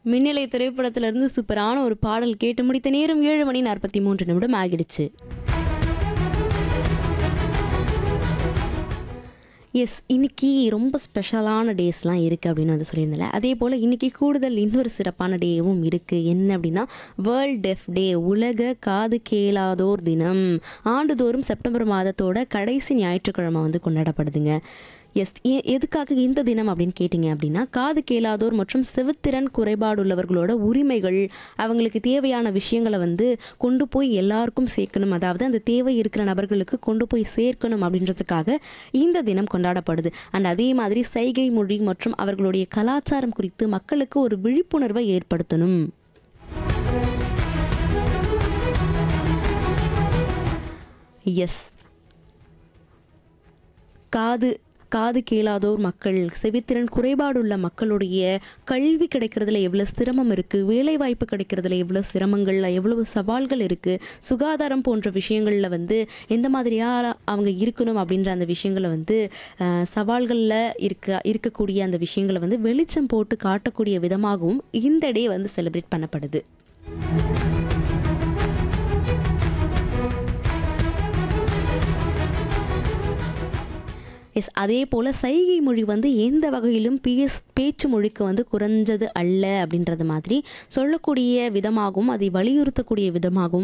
மின்னலை திரைப்படத்திலிருந்து சூப்பரான ஒரு பாடல் கேட்டு முடித்த நேரம் ஏழு மணி நாற்பத்தி மூன்று நிமிடம் ஆகிடுச்சு எஸ் இன்னைக்கு ரொம்ப ஸ்பெஷலான டேஸ்லாம் இருக்குது அப்படின்னு வந்து சொல்லியிருந்தேன் அதே போல் இன்னைக்கு கூடுதல் இன்னொரு சிறப்பான டேவும் இருக்குது என்ன அப்படின்னா வேர்ல்ட் டெஃப் டே உலக காது கேளாதோர் தினம் ஆண்டுதோறும் செப்டம்பர் மாதத்தோட கடைசி ஞாயிற்றுக்கிழமை வந்து கொண்டாடப்படுதுங்க எஸ் எதுக்காக இந்த தினம் அப்படின்னு கேட்டிங்க அப்படின்னா காது கேளாதோர் மற்றும் செவித்திறன் குறைபாடுள்ளவர்களோட உரிமைகள் அவங்களுக்கு தேவையான விஷயங்களை வந்து கொண்டு போய் எல்லாருக்கும் சேர்க்கணும் அதாவது அந்த தேவை இருக்கிற நபர்களுக்கு கொண்டு போய் சேர்க்கணும் அப்படின்றதுக்காக இந்த தினம் கொண்டாடப்படுது அண்ட் அதே மாதிரி சைகை மொழி மற்றும் அவர்களுடைய கலாச்சாரம் குறித்து மக்களுக்கு ஒரு விழிப்புணர்வை ஏற்படுத்தணும் எஸ் காது காது கேளாதோர் மக்கள் செவித்திறன் குறைபாடுள்ள மக்களுடைய கல்வி கிடைக்கிறதுல எவ்வளோ சிரமம் இருக்குது வேலைவாய்ப்பு கிடைக்கிறதுல எவ்வளோ சிரமங்கள் எவ்வளவு சவால்கள் இருக்குது சுகாதாரம் போன்ற விஷயங்களில் வந்து எந்த மாதிரியாக அவங்க இருக்கணும் அப்படின்ற அந்த விஷயங்களை வந்து அஹ், சவால்களில் இருக்க இருக்கக்கூடிய அந்த விஷயங்களை வந்து வெளிச்சம் போட்டு காட்டக்கூடிய விதமாகவும் இந்த டே வந்து செலிப்ரேட் பண்ணப்படுது எஸ் அதே போல் சைகை மொழி வந்து எந்த வகையிலும் பேஸ் பேச்சு மொழிக்கு வந்து குறைஞ்சது அல்ல அப்படின்றது மாதிரி சொல்லக்கூடிய விதமாகவும் அதை வலியுறுத்தக்கூடிய விதமாகவும்